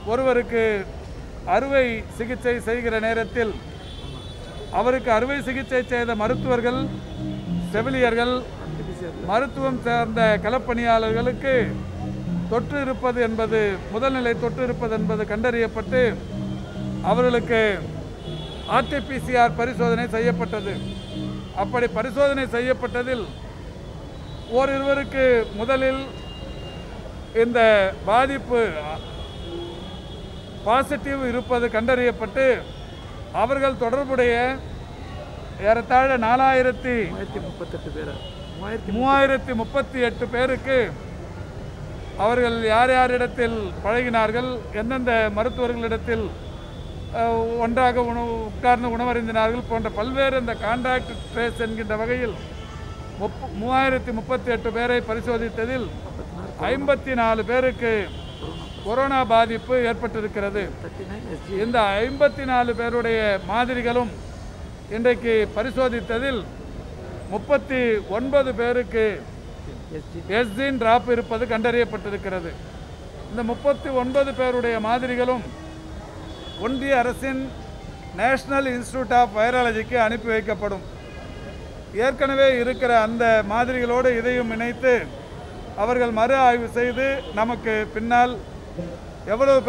ஒருவருக்கு அறுவை சிகிச்சை செய்கிற நேரத்தில் அவருக்கு அறுவை சிகிச்சை செய்த மருத்துவர்கள் செவிலியர்கள் மருத்துவம் சார்ந்த களப்பணியாளர்களுக்கு தொற்று இருப்பது என்பது முதல்நிலை தொற்று இருப்பது என்பது கண்டறியப்பட்டு அவர்களுக்கு ஆர்டிபிசிஆர் பரிசோதனை செய்யப்பட்டது அப்படி பரிசோதனை செய்யப்பட்டதில் ஓரிருவருக்கு முதலில் இந்த பாதிப்பு பாசிட்டிவ் இருப்பது கண்டறியப்பட்டு அவர்கள் தொடர்புடைய ஏறத்தாழ நாலாயிரத்தி மூவாயிரத்தி முப்பத்தெட்டு பேரா மூவாயிரத்தி மூவாயிரத்தி முப்பத்தி எட்டு பேருக்கு அவர்கள் யார் யாரிடத்தில் பழகினார்கள் எந்தெந்த மருத்துவர்களிடத்தில் அஹ், ஒன்றாக உணவு உட்கார்ந்து உணவருந்தினார்கள் போன்ற பல்வேறு இந்த கான்டாக்ட் ட்ரேஸ் என்கின்ற வகையில் முப் மூவாயிரத்தி முப்பத்தி எட்டு பேரை பரிசோதித்ததில் ஐம்பத்தி நாலு பேருக்கு கொரோனா பாதிப்பு ஏற்பட்டிருக்கிறது தேர்ட்டி நைன் எஸ்ஜி இந்த ஐம்பத்தி நாலு பேருடைய மாதிரிகளும் இன்றைக்கு பரிசோதித்ததில் முப்பத்தி ஒன்பது பேருக்கு எஸ்ஜி எஸ்ஜின் டிராப் இருப்பது கண்டறியப்பட்டிருக்கிறது இந்த முப்பத்தி ஒன்பது பேருடைய மாதிரிகளும் ஒன்றிய அரசின் நேஷனல் இன்ஸ்டிடியூட் ஆஃப் வைராலஜிக்கு அனுப்பி வைக்கப்படும் ஏற்கனவே இருக்கிற அந்த மாதிரிகளோடு இதையும் இணைத்து அவர்கள் மறு ஆய்வு செய்து நமக்கு பின்னால் எவ்வளவு